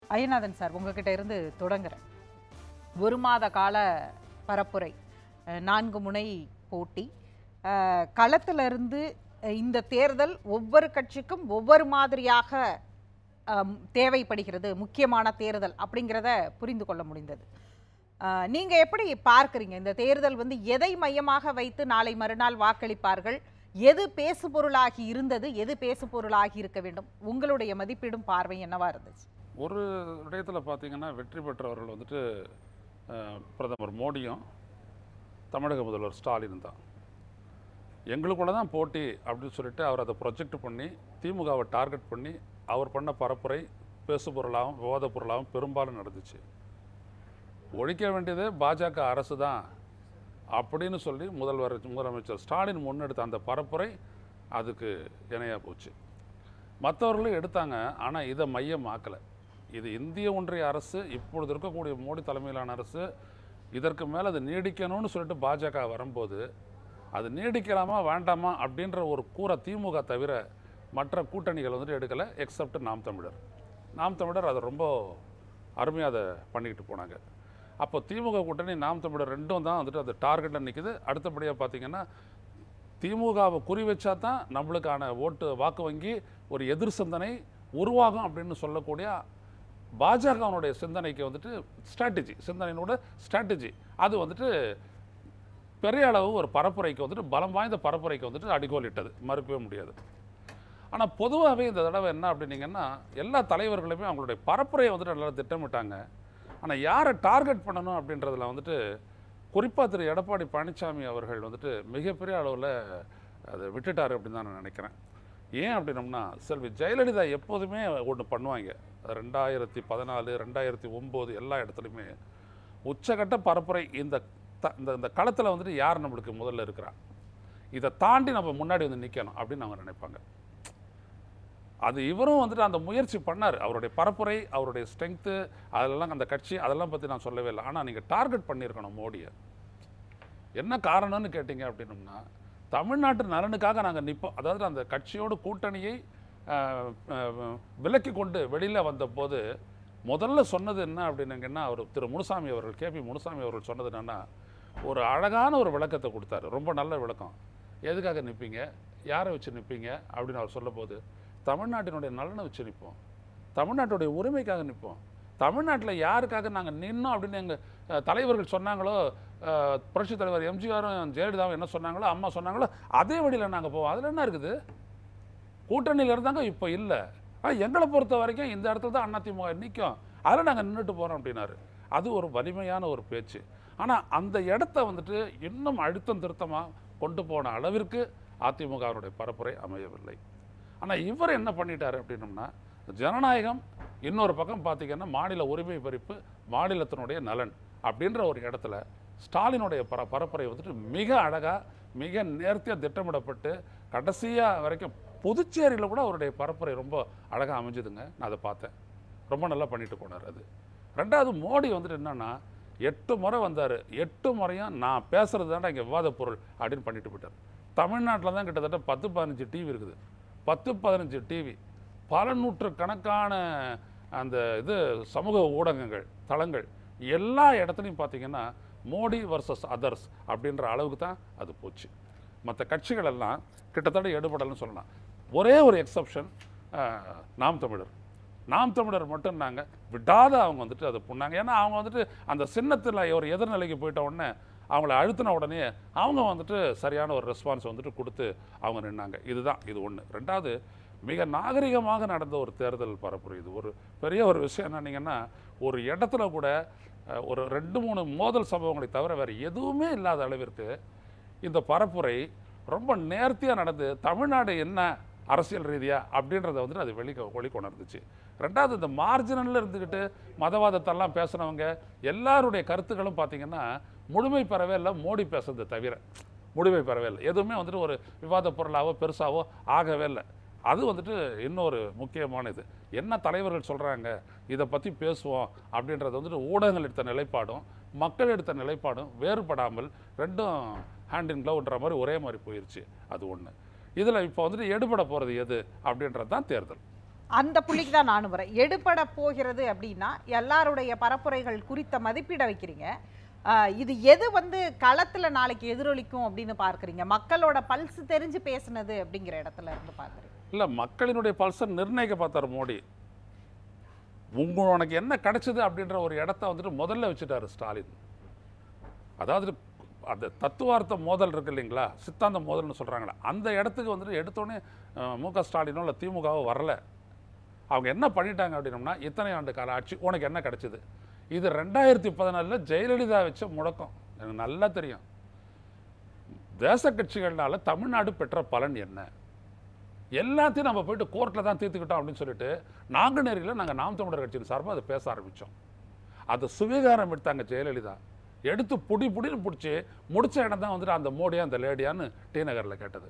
Ayyanathan sir உங்ககிட்ட இருந்து தொடங்குறேன் ஒரு மாத கால பரப்புரை அஹ், நான்கு முனை போட்டி அஹ், களத்திலிருந்து அஹ், இந்த தேர்தல் ஒவ்வொரு கட்சிக்கும் ஒவ்வொரு மாதிரியாக அம், தேவைப்படுகிறது முக்கியமான தேர்தல் அப்படிங்கிறத புரிந்து கொள்ள முடிந்தது அஹ், நீங்க எப்படி பார்க்கறீங்க இந்த தேர்தல் வந்து எதை மையமாக வைத்து நாளை மறுநாள் வாக்களிப்பார்கள் எது பேசுபொருளாகி இருந்தது எது பேசுபொருளாகி இருக்க வேண்டும் உங்களுடைய மதிப்பீடும் பார்வை என்னவா இருந்துச்சு ஒரு இடத்துல பார்த்தீங்கன்னா வெற்றி பெற்றவர்கள் வந்துட்டு அஹ், பிரதமர் மோடியும் தமிழக முதல்வர் ஸ்டாலின் தான் எங்களுக்குள்ள தான் போட்டி அப்படின்னு சொல்லிட்டு அவர் அதை ப்ரொஜெக்ட் பண்ணி திமுகவை டார்கெட் பண்ணி அவர் பண்ண பரப்புரை பேசுபொருளாகவும் விவாத பொருளாகவும் பெரும்பாலும் நடந்துச்சு ஒழிக்க வேண்டியது பாஜக அரசு தான் அப்படின்னு சொல்லி முதல்வர் முதலமைச்சர் ஸ்டாலின் முன்னெடுத்த அந்த பரப்புரை அதுக்கு இணையாக போச்சு மற்றவர்களும் எடுத்தாங்க ஆனால் இதை மையமாக்கலை இது இந்திய ஒன்றிய அரசு இப்பொழுது இருக்கக்கூடிய மோடி தலைமையிலான அரசு இதற்கு மேலே அது நீடிக்கணும்னு சொல்லிட்டு பாஜக வரும்போது அது நீடிக்கலாமா வேண்டாமா அப்படின்ற ஒரு கூரை திமுக தவிர மற்ற கூட்டணிகள் வந்துட்டு எடுக்கலை எக்ஸப்ட் நாம் தமிழர் நாம் தமிழர் அதை ரொம்ப அருமையாக அதை பண்ணிக்கிட்டு போனாங்க அப்போ திமுக கூட்டணி நாம் தமிழர் ரெண்டும் தான் வந்துட்டு அது டார்கெட்டில் நிற்குது அடுத்தபடியாக பார்த்தீங்கன்னா திமுகவை குறி வச்சா தான் நம்மளுக்கான ஓட்டு வாக்கு வங்கி ஒரு எதிர் சிந்தனை உருவாகும் அப்படின்னு சொல்லக்கூடிய பாஜகவினுடைய சிந்தனைக்கு வந்துட்டு ஸ்ட்ராட்டஜி சிந்தனையினோட ஸ்ட்ராட்டஜி அது வந்துட்டு பெரிய அளவு ஒரு பரப்புரைக்கு வந்துட்டு பலம் வாய்ந்த பரப்புரைக்கு வந்துட்டு அடிகோலிட்டது மறுக்கவே முடியாது ஆனால் பொதுவாகவே இந்த தடவை என்ன அப்படின்னீங்கன்னா எல்லா தலைவர்களுமே அவங்களுடைய பரப்புரையை வந்துட்டு நல்லா திட்டமிட்டாங்க ஆனால் யாரை டார்கெட் பண்ணணும் அப்படின்றதுல வந்துட்டு குறிப்பாக திரு எடப்பாடி பழனிசாமி அவர்கள் வந்துட்டு மிகப்பெரிய அளவில் அதை விட்டுட்டார் அப்படின்னு தான் நான் நினைக்கிறேன் ஏன் அப்படின்னம்னா செல்வி ஜெயலலிதா எப்போதுமே ஒன்று பண்ணுவாங்க ரெண்டாயிரத்தி பதினாலு ரெண்டாயிரத்தி ஒம்பது எல்லா இடத்துலையுமே உச்சகட்ட பரப்புரை இந்த த இந்த இந்த களத்தில் வந்துட்டு யார் நம்மளுக்கு முதல்ல இருக்கிறா இதை தாண்டி நம்ம முன்னாடி வந்து நிற்கணும் அப்படின்னு அவங்க நினைப்பாங்க அது இவரும் வந்துட்டு அந்த முயற்சி பண்ணார் அவருடைய பரப்புரை அவருடைய ஸ்ட்ரென்த்து அதெல்லாம் அந்த கட்சி அதெல்லாம் பற்றி நான் சொல்லவே இல்லை ஆனால் நீங்கள் டார்கெட் பண்ணியிருக்கணும் மோடியை என்ன காரணம்னு கேட்டிங்க அப்படின்னம்னா தமிழ்நாட்டு நலனுக்காக நாங்கள் நிற்போம் அதாவது அந்த கட்சியோட கூட்டணியை ஆஹ், ஆஹ், விலக்கி கொண்டு வெளியில் வந்தபோது முதல்ல சொன்னது என்ன அப்படின்னீங்கன்னா அவர் திரு முனுசாமி அவர்கள் கேபி முனுசாமி அவர்கள் சொன்னது என்னன்னா ஒரு அழகான ஒரு விளக்கத்தை கொடுத்தாரு ரொம்ப நல்ல விளக்கம் எதுக்காக நிற்பீங்க யாரை வச்சு நிற்பீங்க அப்படின்னு அவர் சொல்லும்போது தமிழ்நாட்டினுடைய நலனை வச்சு நிற்போம் தமிழ்நாட்டுடைய உரிமைக்காக நிற்போம் தமிழ்நாட்டில் யாருக்காக நாங்கள் நின்னோம் அப்படின்னு எங்கள் தலைவர்கள் சொன்னாங்களோ அஹ், புரட்சித் தலைவர் எம்ஜிஆரும் ஜெயலலிதாவும் என்ன சொன்னாங்களோ அம்மா சொன்னாங்களோ அதே வழியில் நாங்கள் போவோம் அதில் என்ன இருக்குது கூட்டணியில் இருந்தாங்க இப்போ இல்லை ஆனால் எங்களை பொறுத்த வரைக்கும் இந்த இடத்துல தான் அதிமுக நிற்கும் அதில் நாங்கள் நின்றுட்டு போகிறோம் அப்படின்னாரு அது ஒரு வலிமையான ஒரு பேச்சு ஆனால் அந்த இடத்த வந்துட்டு இன்னும் அழுத்தம் திருத்தமாக கொண்டு போன அளவிற்கு அதிமுகவினுடைய பரப்புரை அமையவில்லை ஆனால் இவர் என்ன பண்ணிட்டாரு அப்படின்னம்னா ஜனநாயகம் இன்னொரு பக்கம் பார்த்தீங்கன்னா மாநில உரிமை பறிப்பு மாநிலத்தினுடைய நலன் அப்படின்ற ஒரு இடத்துல ஸ்டாலினுடைய பர பரப்புரை வந்துட்டு மிக அழகாக மிக நேர்த்தியாக திட்டமிடப்பட்டு கடைசியாக வரைக்கும் புதுச்சேரியில் கூட அவருடைய பரப்புரை ரொம்ப அழகாக அமைஞ்சுதுங்க நான் அதை பார்த்தேன் ரொம்ப நல்லா பண்ணிட்டு போனார் அது ரெண்டாவது மோடி வந்துட்டு என்னன்னா எட்டு முறை வந்தார் எட்டு முறையும் நான் பேசுறது தாண்டா இங்கே விவாத பொருள் அப்படின்னு பண்ணிட்டு போயிட்டார் தமிழ்நாட்டில் தான் கிட்டத்தட்ட பத்து பதினஞ்சு டிவி இருக்குது பத்து பதினஞ்சு டிவி பல நூற்றுக்கணக்கான அந்த இது சமூக ஊடகங்கள் தளங்கள் எல்லா இடத்துலையும் பார்த்தீங்கன்னா மோடி வர்சஸ் அதர்ஸ் அப்படின்ற அளவுக்கு தான் அது போச்சு மற்ற கட்சிகள் எல்லாம் கிட்டத்தட்ட எடுபடலன்னு சொல்லலாம் ஒரே ஒரு எக்ஸப்ஷன் நாம் தமிழர் நாம் தமிழர் மட்டும் நாங்கள் விடாத அவங்க வந்துட்டு அதை பண்ணாங்க ஏன்னா அவங்க வந்துட்டு அந்த சின்னத்தில் ஒரு எதிர்நிலைக்கு போயிட்ட உடனே அவங்கள அழுத்தின உடனே அவங்க வந்துட்டு சரியான ஒரு ரெஸ்பான்ஸ் வந்துட்டு கொடுத்து அவங்க நின்னாங்க இதுதான் இது ஒன்று ரெண்டாவது மிக நாகரிகமாக நடந்த ஒரு தேர்தல் பரப்புரை இது ஒரு பெரிய ஒரு விஷயம் என்னன்னீங்கன்னா ஒரு இடத்துல கூட அஹ், ஒரு ரெண்டு மூணு மோதல் சம்பவங்களை தவிர வேறு எதுவுமே இல்லாத அளவிற்கு இந்த பரப்புரை ரொம்ப நேர்த்தியாக நடந்து தமிழ்நாடு என்ன அரசியல் ரீதியாக அப்படின்றத வந்துட்டு அது வெளி வெளிக்கொணர்ந்துச்சு ரெண்டாவது இந்த மார்ஜினலில் இருந்துக்கிட்டு மதவாதத்தெல்லாம் பேசுனவங்க எல்லாருடைய கருத்துக்களும் பார்த்தீங்கன்னா முழுமை பெறவே இல்லை மோடி பேசுறதை தவிர முழுமை பெறவே இல்லை எதுவுமே வந்துட்டு ஒரு விவாத பொருளாவோ பெருசாவோ ஆகவே இல்லை அது வந்துட்டு இன்னொரு முக்கியமான இது என்ன தலைவர்கள் சொல்கிறாங்க இதை பற்றி பேசுவோம் அப்படின்றது வந்துட்டு ஊடகங்கள் எடுத்த நிலைப்பாடும் மக்கள் எடுத்த நிலைப்பாடும் வேறுபடாமல் ரெண்டும் ஹேண்ட் இன் க்ளவுன்ற மாதிரி ஒரே மாதிரி போயிருச்சு அது ஒன்று இதில் இப்போ வந்துட்டு எடுபட போகிறது எது அப்படின்றது தான் தேர்தல் அந்த புள்ளிக்கு தான் நானும் வரேன் எடுபட போகிறது அப்படின்னா எல்லாருடைய பரப்புரைகள் குறித்த மதிப்பீட வைக்கிறீங்க ஆஹ் இது எது வந்து களத்துல நாளைக்கு எதிரொலிக்கும் அப்படின்னு பார்க்கறீங்க மக்களோட பல்ஸ் தெரிஞ்சு பேசுனது அப்படிங்கிற இடத்துல இருந்து பார்க்கறீங்க இல்லை மக்களினுடைய பல்சை நிர்ணயிக்க பார்த்தார் மோடி உங்க உனக்கு என்ன கிடைச்சது அப்படின்ற ஒரு இடத்த வந்துட்டு முதல்ல வச்சுட்டாரு ஸ்டாலின் அதாவது அந்த தத்துவார்த்த மோதல் இருக்கு இல்லைங்களா சித்தாந்த மோதல்னு சொல்கிறாங்களே அந்த இடத்துக்கு வந்துட்டு எடுத்தோடனே அஹ், மு க ஸ்டாலினோ இல்லை திமுகவோ வரல அவங்க என்ன பண்ணிட்டாங்க அப்படின்னம்னா இத்தனை ஆண்டு கால ஆட்சி உனக்கு என்ன கிடைச்சது இது ரெண்டாயிரத்தி பதினாலில் ஜெயலலிதா வச்ச முடக்கம் எனக்கு நல்லா தெரியும் தேச கட்சிகள்னால தமிழ்நாடு பெற்ற பலன் என்ன எல்லாத்தையும் நம்ம போயிட்டு கோர்ட்டில் தான் தீர்த்துக்கிட்டோம் அப்படின்னு சொல்லிட்டு நாங்குநேரியில் நாங்கள் நாம் தமிழர் கட்சியின் சார்பாக அதை பேச ஆரம்பித்தோம் அதை சுவீகாரம் எடுத்தாங்க ஜெயலலிதா எடுத்து புடி புடின்னு பிடிச்சி முடிச்ச இடம் தான் வந்துட்டு அந்த மோடியா அந்த லேடியான்னு டி நகரில் கேட்டது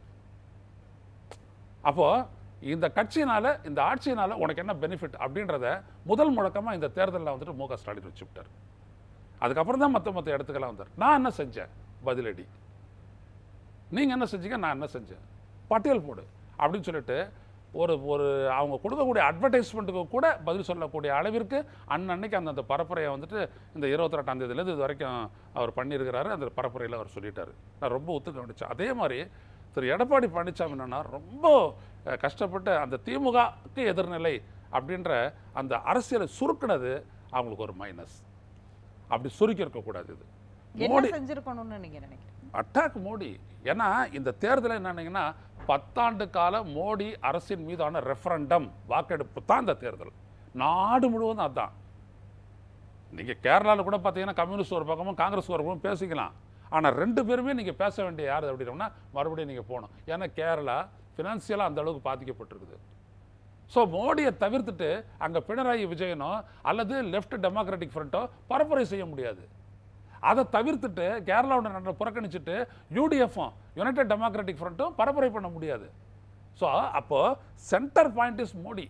அப்போ இந்த கட்சியினால இந்த ஆட்சியினால உனக்கு என்ன பெனிஃபிட் அப்படின்றத முதல் முழக்கமாக இந்த தேர்தலில் வந்துட்டு மு க ஸ்டாலின் வச்சு விட்டார் அதுக்கப்புறம் தான் மற்ற மற்ற இடத்துக்கெல்லாம் வந்தார் நான் என்ன செஞ்சேன் பதிலடி நீங்க என்ன செஞ்சீங்க நான் என்ன செஞ்சேன் பட்டியல் போடு அப்படின்னு சொல்லிட்டு ஒரு ஒரு அவங்க கொடுக்கக்கூடிய அட்வர்டைஸ்மெண்ட்டுக்கு கூட பதில் சொல்லக்கூடிய அளவிற்கு அன்னன்னைக்கு அந்தந்த பரப்புரையை வந்துட்டு இந்த இருபத்தி ரெண்டாம் தேதியிலேருந்து இது வரைக்கும் அவர் பண்ணியிருக்கிறாரு அந்த பரப்புரையில் அவர் சொல்லிட்டாரு நான் ரொம்ப ஒத்து கவனிச்சேன் அதே மாதிரி திரு எடப்பாடி பழனிசாமி என்னன்னா ரொம்ப அஹ், கஷ்டப்பட்டு அந்த திமுகக்கு எதிர்நிலை அப்படின்ற அந்த அரசியலை சுருக்குனது அவங்களுக்கு ஒரு மைனஸ் அப்படி சுருக்கி இருக்கக்கூடாது இது என்ன மோடி செஞ்சிருக்கணும்னு நீங்க நினைக்கிறீங்க அட்டாக் மோடி ஏன்னா இந்த தேர்தல் என்னன்னீங்கன்னா பத்தாண்டு கால மோடி அரசின் மீதான ரெஃபரண்டம் வாக்கெடுப்பு தான் இந்த தேர்தல் நாடு முழுவதும் அதான் நீங்க கேரளாவில் கூட பார்த்தீங்கன்னா கம்யூனிஸ்ட் ஒரு பக்கமும் காங்கிரஸ் ஒரு பக்கமும் பேசிக்கலாம் ஆனா ரெண்டு பேருமே நீங்க பேச வேண்டிய யார் அப்படின்னா மறுபடியும் நீங்க போகணும் ஏன்னா கேரளா ஃபினான்சியலாக அந்த அளவுக்கு பாதிக்கப்பட்டிருக்குது ஸோ மோடியை தவிர்த்துட்டு அங்க பினராயி விஜயனோ அல்லது லெஃப்ட் டெமோக்ராட்டிக் ஃப்ரண்ட்டோ பரப்புரை செய்ய முடியாது அதை தவிர்த்துட்டு கேரளாவோட நடந்த புறக்கணிச்சுட்டு யூடிஎஃப்பும் யுனைடெட் டெமோக்ராட்டிக் ஃப்ரண்ட்டும் பரப்புரை பண்ண முடியாது ஸோ அப்போ சென்டர் பாயிண்ட் இஸ் மோடி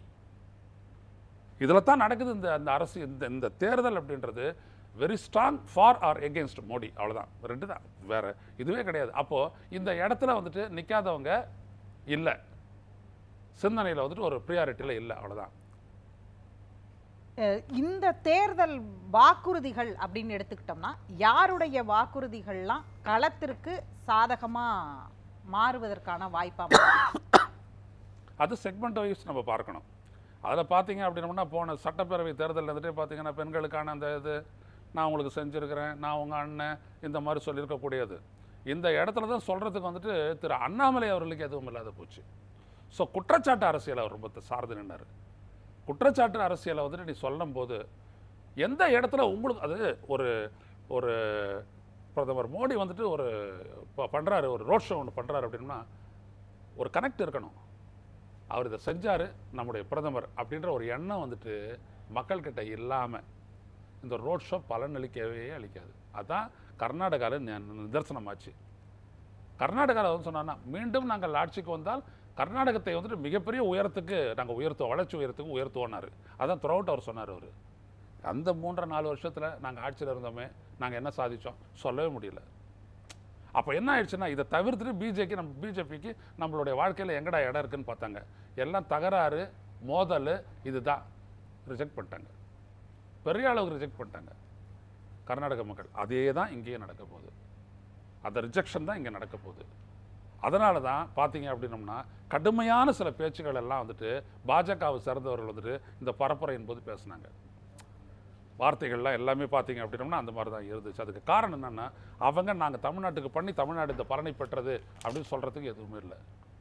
இதில் தான் நடக்குது இந்த அந்த அரசு இந்த இந்த தேர்தல் அப்படின்றது very strong for or against Modi அவ்வளவுதான் ரெண்டு தான் வேற இதுவே கிடையாது அப்போ இந்த இடத்துல வந்துட்டு நிக்காதவங்க இல்லை சிந்தனையில் வந்துட்டு ஒரு ப்ரியாரிட்டியில் இல்லை அவ்வளவுதான் அஹ் இந்த தேர்தல் வாக்குறுதிகள் அப்படின்னு எடுத்துக்கிட்டோம்னா யாருடைய வாக்குறுதிகள்லாம் களத்திற்கு சாதகமா மாறுவதற்கான வாய்ப்பா மாறுது? அது செக்மெண்ட் வைஸ் நம்ம பார்க்கணும் அதில் பார்த்தீங்க அப்படின்னோம்னா போன சட்டப்பேரவை தேர்தலில் வந்துட்டு பார்த்தீங்கன்னா பெண்களுக்கான அந்த இது நான் உங்களுக்கு செஞ்சுருக்கிறேன் நான் உங்கள் அண்ணன் இந்த மாதிரி சொல்லியிருக்கக்கூடியது இந்த இடத்துல தான் சொல்கிறதுக்கு வந்துட்டு திரு அண்ணாமலை அவர்களுக்கு எதுவும் இல்லாத போச்சு ஸோ குற்றச்சாட்டு அரசியல் அவர் ரொம்ப சார்ந்து நின்னார் குற்றச்சாட்டு அரசியலை வந்துட்டு நீ சொல்லும்போது எந்த இடத்துல உங்களுக்கு அது ஒரு ஒரு பிரதமர் மோடி வந்துட்டு ஒரு ப- பண்றாரு ஒரு ரோட் ஷோ ஒன்று பண்ணுறாரு அப்படின்னா ஒரு கனெக்ட் இருக்கணும் அவர் இதை செஞ்சார் நம்முடைய பிரதமர் அப்படின்ற ஒரு எண்ணம் வந்துட்டு மக்கள்கிட்ட இல்லாமல் இந்த ரோட் ஷோ பலன் அளிக்கவே அளிக்காது அதான் கர்நாடகாவில் நிதர்சனமாச்சு கர்நாடகாவில் வந்து சொன்னான்னா மீண்டும் நாங்கள் ஆட்சிக்கு வந்தால் கர்நாடகத்தை வந்துட்டு மிகப்பெரிய உயரத்துக்கு நாங்கள் உயர்த்துவோம் வளர்ச்சி உயரத்துக்கு உயர்த்துவோன்னாரு அதான் த்ரூஅவுட் அவர் சொன்னார் அவர் அந்த மூன்றரை நாலு வருஷத்தில் நாங்கள் ஆட்சியில் இருந்தோமே நாங்கள் என்ன சாதிச்சோம் சொல்லவே முடியல அப்போ என்ன ஆயிடுச்சுன்னா இதை தவிர்த்துட்டு பிஜேக்கு நம்ம பிஜேபிக்கு நம்மளுடைய வாழ்க்கையில் எங்கடா இடம் இருக்குன்னு பார்த்தாங்க எல்லாம் தகராறு மோதல் இதுதான் ரிஜெக்ட் பண்ணிட்டாங்க பெரிய அளவுக்கு ரிஜெக்ட் பண்ணிட்டாங்க கர்நாடக மக்கள் அதே தான் இங்கேயும் நடக்க போகுது அந்த ரிஜெக்ஷன் தான் இங்கே நடக்க போகுது அதனால தான் பார்த்தீங்க அப்படின்னம்னா கடுமையான சில பேச்சுகள் எல்லாம் வந்துட்டு பாஜகவை சேர்ந்தவர்கள் வந்துட்டு இந்த பரப்புரையின் போது பேசுனாங்க வார்த்தைகள்லாம் எல்லாமே பார்த்தீங்க அப்படின்னம்னா அந்த மாதிரி தான் இருந்துச்சு அதுக்கு காரணம் என்னன்னா அவங்க நாங்கள் தமிழ்நாட்டுக்கு பண்ணி தமிழ்நாடு இந்த பலனை பெற்றது அப்படின்னு சொல்கிறதுக்கு எதுவுமே இல்லை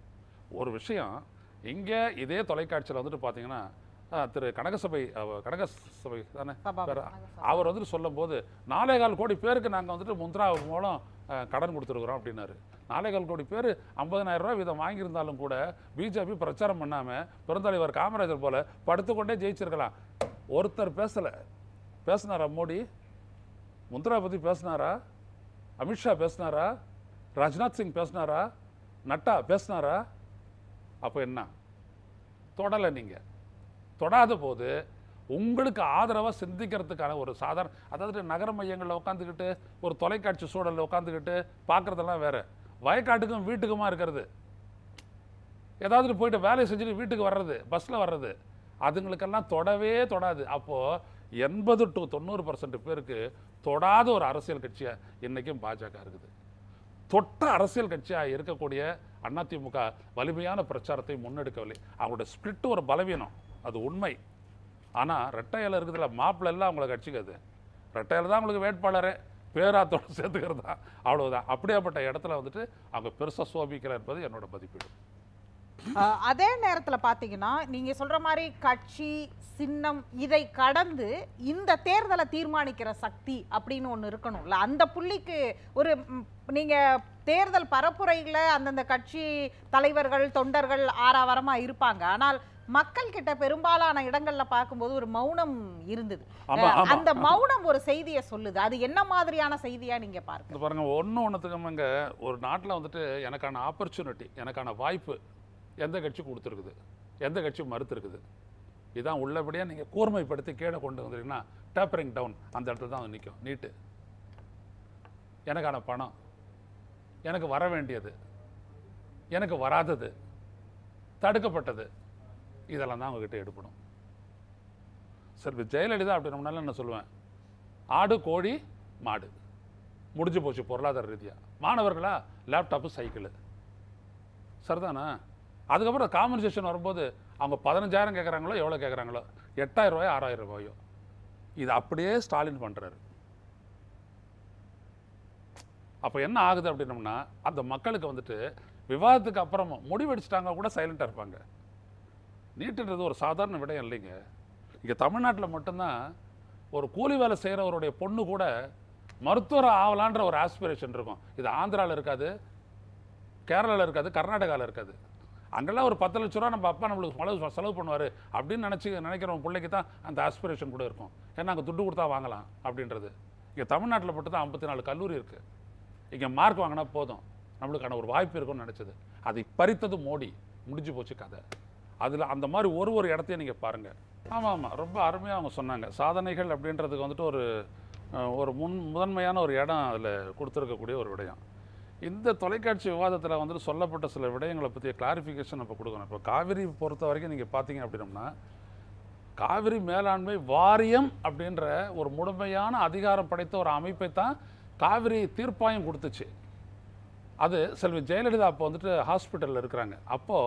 ஒரு விஷயம் இங்கே இதே தொலைக்காட்சியில் வந்துட்டு பார்த்தீங்கன்னா ஆஹ், திரு கனகசபை அவ- கனகசபை தானே சபாபதி வேற கனகசபை. அவர் வந்துட்டு சொல்லும்போது நாலே கால் கோடி பேருக்கு நாங்கள் வந்துட்டு முத்ரா மூலம் ஆஹ், கடன் கொடுத்துருக்குறோம் அப்படின்னாரு நாலே கால் கோடி பேர் ஐம்பதனாயிரம் ரூபாய் வீதம் வாங்கியிருந்தாலும் கூட பிஜேபி பிரச்சாரம் பண்ணாமல் பெருந்தலைவர் காமராஜர் போல படுத்துக்கொண்டே ஜெயிச்சிருக்கலாம் ஒருத்தர் பேசலை பேசினாரா மோடி முத்ரா பற்றி பேசினாரா அமித்ஷா பேசினாரா ராஜ்நாத் சிங் பேசினாரா நட்டா பேசினாரா அப்போ என்ன தொடலை நீங்கள் தொடாத போது உங்களுக்கு ஆதரவாக சிந்திக்கிறதுக்கான ஒரு சாதாரண அதாவது நகர மையங்களில் உட்காந்துக்கிட்டு ஒரு தொலைக்காட்சி சூழலில் உட்காந்துக்கிட்டு பார்க்குறதெல்லாம் வேற வயக்காட்டுக்கும் வீட்டுக்குமா இருக்கிறது ஏதாவது போயிட்டு வேலையை செஞ்சுட்டு வீட்டுக்கு வர்றது பஸ்ஸில் வர்றது அதுங்களுக்கெல்லாம் தொடவே தொடாது அப்போது எண்பது டு தொண்ணூறு பர்சன்ட் பேருக்கு தொடாத ஒரு அரசியல் கட்சியாக இன்றைக்கும் பாஜக இருக்குது தொட்ட அரசியல் கட்சியாக இருக்கக்கூடிய அதிமுக வலிமையான பிரச்சாரத்தை முன்னெடுக்கவில்லை அவங்களோட ஸ்பிரிட் ஒரு பலவீனம் அது உண்மை ஆனால் ரெட்டையில இருக்குதுல மாப்பிள்ளை எல்லாம் அவங்கள கட்சிக்காது ரெட்டையில தான் அவங்களுக்கு வேட்பாளரே பேராத்தோடு சேர்த்துக்கிறது தான் அவ்வளவுதான் அப்படியாப்பட்ட இடத்துல வந்துட்டு அவங்க பெருசாக சோபிக்கல என்பது என்னோட மதிப்பீடு அஹ், அதே நேரத்துல பாத்தீங்கன்னா நீங்க சொல்ற மாதிரி கட்சி சின்னம் இதை கடந்து இந்த தேர்தலை தீர்மானிக்கிற சக்தி அப்படின்னு ஒண்ணு இருக்கணும்ல அந்த புள்ளிக்கு ஒரு ம், நீங்க தேர்தல் பரப்புரையில அந்தந்த கட்சி தலைவர்கள் தொண்டர்கள் ஆறாவரமா இருப்பாங்க ஆனால் மக்கள் கிட்ட பெரும்பாலான இடங்கள்ல பார்க்கும்போது ஒரு மௌனம் இருந்தது ஆமா, அஹ், ஆமா. அந்த மௌனம் ஒரு செய்தியை சொல்லுது அது என்ன மாதிரியான செய்தியா நீங்க பாருங்க இந்த பாருங்க ஒன்று ஒன்றுத்துக்கமங்க ஒரு நாட்டில் வந்துட்டு எனக்கான ஆப்பர்ச்சுனிட்டி எனக்கான வாய்ப்பு எந்த கட்சி கொடுத்துருக்குது எந்த கட்சி மறுத்துருக்குது இதான் உள்ளபடியாக நீங்கள் கூர்மைப்படுத்தி கீழே கொண்டு வந்தீங்கன்னா டேப்பரிங் டவுன் அந்த இடத்துல தான் வந்து நிற்கும் நீட்டு எனக்கான பணம் எனக்கு வர வேண்டியது எனக்கு வராதது தடுக்கப்பட்டது இதெல்லாம் தான் அவங்ககிட்ட எடுப்படும் சரி இப்ப ஜெயலலிதா அப்படின்னம்னால என்ன சொல்லுவேன் ஆடு கோழி மாடு முடிஞ்சு போச்சு பொருளாதார ரீதியாக மாணவர்களா லேப்டாப்பு சைக்கிள் சரிதானா அதுக்கப்புறம் காம்பன்சேஷன் வரும்போது அவங்க பதினஞ்சாயிரம் கேட்குறாங்களோ எவ்வளோ கேட்குறாங்களோ எட்டாயிரம் ரூபாயோ ஆறாயிரம் ரூபாயோ இது அப்படியே ஸ்டாலின் பண்ணுறாரு அப்போ என்ன ஆகுது அப்படின்னம்னா அந்த மக்களுக்கு வந்துட்டு விவாதத்துக்கு அப்புறமும் முடிவெடிச்சிட்டாங்க கூட சைலண்டாக இருப்பாங்க நீட்டுன்றது ஒரு சாதாரண விடயம் இல்லைங்க இங்கே தமிழ்நாட்டில் மட்டும்தான் ஒரு கூலி வேலை செய்கிறவருடைய பொண்ணு கூட மருத்துவர் ஆகலான்ற ஒரு ஆஸ்பிரேஷன் இருக்கும் இது ஆந்திராவில் இருக்காது கேரளாவில் இருக்காது கர்நாடகாவில் இருக்காது அங்கெல்லாம் ஒரு பத்து லட்ச ரூபா நம்ம அப்பா நம்மளுக்கு செலவு செலவு பண்ணுவார் அப்படின்னு நினச்சி நினைக்கிறவங்க பிள்ளைக்கு தான் அந்த ஆஸ்பிரேஷன் கூட இருக்கும் ஏன்னா அங்கே துட்டு கொடுத்தா வாங்கலாம் அப்படின்றது இங்கே தமிழ்நாட்டில் மட்டும் தான் ஐம்பத்தி நாலு கல்லூரி இருக்குது இங்கே மார்க் வாங்கினா போதும் நம்மளுக்கான ஒரு வாய்ப்பு இருக்கும்னு நினச்சது அதை பறித்தது மோடி முடிஞ்சு போச்சு கதை அதில் அந்த மாதிரி ஒரு ஒரு இடத்தையும் நீங்கள் பாருங்கள் ஆமாம் ஆமாம் ரொம்ப அருமையாக அவங்க சொன்னாங்க சாதனைகள் அப்படின்றதுக்கு வந்துட்டு ஒரு அஹ், ஒரு முன் முதன்மையான ஒரு இடம் அதில் கொடுத்துருக்கக்கூடிய ஒரு விடயம் இந்த தொலைக்காட்சி விவாதத்தில் வந்துட்டு சொல்லப்பட்ட சில விடயங்களை பற்றிய கிளாரிஃபிகேஷன் இப்போ கொடுக்கணும் இப்போ காவிரி பொறுத்த வரைக்கும் நீங்கள் பார்த்தீங்க அப்படின்னம்னா காவிரி மேலாண்மை வாரியம் அப்படின்ற ஒரு முழுமையான அதிகாரம் படைத்த ஒரு அமைப்பை தான் காவிரி தீர்ப்பாயம் கொடுத்துச்சு அது செல்வி ஜெயலலிதா அப்போ வந்துட்டு ஹாஸ்பிட்டலில் இருக்கிறாங்க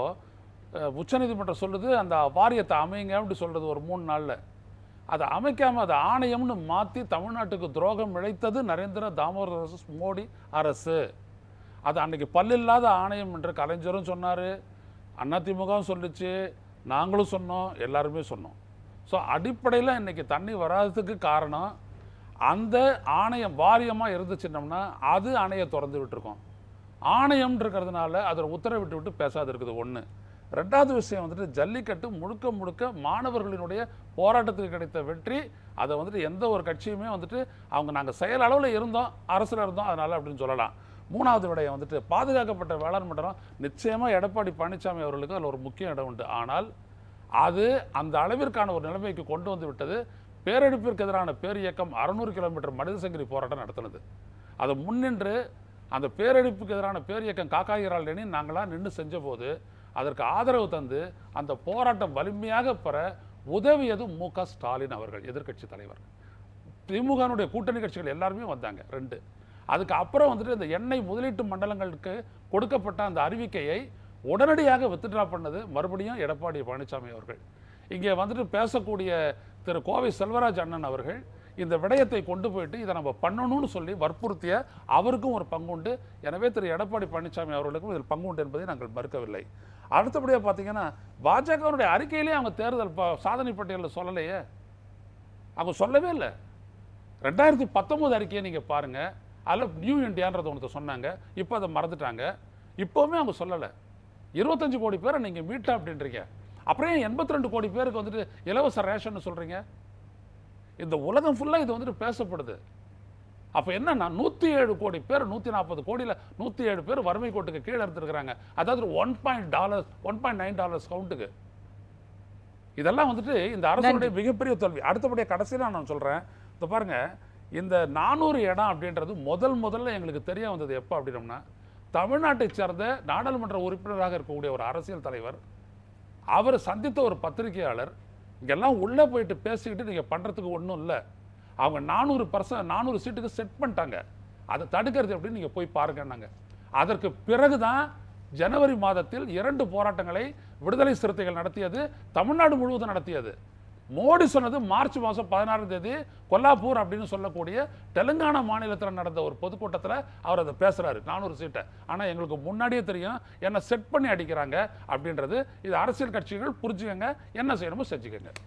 அப்போது உச்சநீதிமன்றம் சொல்லுது அந்த வாரியத்தை அமைங்க அப்படி சொல்கிறது ஒரு மூணு நாளில் அதை அமைக்காமல் அதை ஆணையம்னு மாற்றி தமிழ்நாட்டுக்கு துரோகம் இழைத்தது நரேந்திர தாமோதர அரசு மோடி அரசு அது அன்னைக்கு பல்லில்லாத ஆணையம் என்று கலைஞரும் சொன்னார் அதிமுகவும் சொல்லுச்சு நாங்களும் சொன்னோம் எல்லாருமே சொன்னோம் ஸோ அடிப்படையில் இன்னைக்கு தண்ணி வராததுக்கு காரணம் அந்த ஆணையம் வாரியமாக இருந்துச்சுன்னோம்னா அது அணையை திறந்து விட்டுருக்கோம் ஆணையம் இருக்கிறதுனால அதில் உத்தரவிட்டு விட்டு பேசாது இருக்குது ஒன்று ரெண்டாவது விஷயம் வந்துட்டு ஜல்லிக்கட்டு முழுக்க முழுக்க மாணவர்களினுடைய போராட்டத்துக்கு கிடைத்த வெற்றி அதை வந்துட்டு எந்த ஒரு கட்சியுமே வந்துட்டு அவங்க நாங்கள் செயல் அளவில் இருந்தோம் அரசில் இருந்தோம் அதனால் அப்படின்னு சொல்லலாம் மூணாவது விடயம் வந்துட்டு பாதுகாக்கப்பட்ட வேளாண் மண்டலம் நிச்சயமாக எடப்பாடி பழனிசாமி அவர்களுக்கு அதில் ஒரு முக்கிய இடம் உண்டு ஆனால் அது அந்த அளவிற்கான ஒரு நிலைமைக்கு கொண்டு வந்து விட்டது பேரெடுப்பிற்கு எதிரான பேர் இயக்கம் அறுநூறு கிலோமீட்டர் மனித சங்கிலி போராட்டம் நடத்தினது அதை முன்னின்று அந்த பேரெடுப்புக்கு எதிரான பேர் இயக்கம் காக்காயிரால் நின்று நாங்களாம் நின்று செஞ்சபோது அதற்கு ஆதரவு தந்து அந்த போராட்டம் வலிமையாக பெற உதவியது மு க ஸ்டாலின் அவர்கள் எதிர்க்கட்சி தலைவர் திமுகனுடைய கூட்டணி கட்சிகள் எல்லாருமே வந்தாங்க ரெண்டு அதுக்கு அப்புறம் வந்துட்டு இந்த எண்ணெய் முதலீட்டு மண்டலங்களுக்கு கொடுக்கப்பட்ட அந்த அறிவிக்கையை உடனடியாக வித்ட்ரா பண்ணது மறுபடியும் எடப்பாடி பழனிசாமி அவர்கள் இங்கே வந்துட்டு பேசக்கூடிய திரு கோவை செல்வராஜ் அண்ணன் அவர்கள் இந்த விடயத்தை கொண்டு போயிட்டு இதை நம்ம பண்ணணும்னு சொல்லி வற்புறுத்திய அவருக்கும் ஒரு பங்குண்டு எனவே திரு எடப்பாடி பழனிசாமி அவர்களுக்கும் இதில் பங்குண்டு என்பதை நாங்கள் மறுக்கவில்லை அடுத்தபடியாக பார்த்தீங்கன்னா பாஜகவுடைய அறிக்கையிலே அவங்க தேர்தல் ப- சாதனை பட்டியலில் சொல்லலையே அவங்க சொல்லவே இல்லை ரெண்டாயிரத்தி பத்தொம்போது அறிக்கையை நீங்கள் பாருங்கள் அதில் நியூ இந்தியான்றது ஒன்று சொன்னாங்க இப்போ அதை மறந்துட்டாங்க இப்போவுமே அவங்க சொல்லலை இருபத்தஞ்சு கோடி பேரை நீங்கள் மீட்டா அப்படின்றீங்க அப்புறம் ஏன் எண்பத்தி ரெண்டு கோடி பேருக்கு வந்துட்டு இலவச ரேஷன் சொல்கிறீங்க இந்த உலகம் ஃபுல்லாக இது வந்துட்டு பேசப்படுது அப்போ என்னன்னா நூற்றி ஏழு கோடி பேர் நூற்றி நாற்பது கோடியில் நூற்றி ஏழு பேர் வறுமை கோட்டுக்கு கீழே இருந்திருக்கிறாங்க அதாவது one point dollars one point nine dollars கவுண்ட்டுக்கு இதெல்லாம் வந்துட்டு இந்த அரசுடைய மிகப்பெரிய தோல்வி அடுத்தபடியாக கடைசியில் நான் சொல்கிறேன் இந்த பாருங்க இந்த நானூறு இடம் அப்படின்றது முதல் முதல்ல எங்களுக்கு தெரிய வந்தது எப்போ அப்படின்னம்னா தமிழ்நாட்டை சேர்ந்த நாடாளுமன்ற உறுப்பினராக இருக்கக்கூடிய ஒரு அரசியல் தலைவர் அவர் சந்தித்த ஒரு பத்திரிகையாளர் இங்கெல்லாம் உள்ளே போயிட்டு பேசிக்கிட்டு நீங்கள் பண்ணுறதுக்கு ஒன்றும் இல்லை அவங்க நானூறு பர்சன்ட் நானூறு சீட்டுக்கு செட் பண்ணிட்டாங்க அதை தடுக்கிறது எப்படின்னு நீங்கள் போய் பாருங்கன்னாங்க அதற்கு பிறகு தான் ஜனவரி மாதத்தில் இரண்டு போராட்டங்களை விடுதலை சிறுத்தைகள் நடத்தியது தமிழ்நாடு முழுவதும் நடத்தியது மோடி சொன்னது மார்ச் மாதம் பதினாறாம் தேதி கொல்லாப்பூர் அப்படின்னு சொல்லக்கூடிய தெலுங்கானா மாநிலத்தில் நடந்த ஒரு பொதுக்கூட்டத்தில் அவர் அதை பேசுகிறாரு நானூறு சீட்டை ஆனால் எங்களுக்கு முன்னாடியே தெரியும் என்ன செட் பண்ணி அடிக்கிறாங்க அப்படின்றது இது அரசியல் கட்சிகள் புரிஞ்சுக்கங்க என்ன செய்யணுமோ செஞ்சுக்கங்க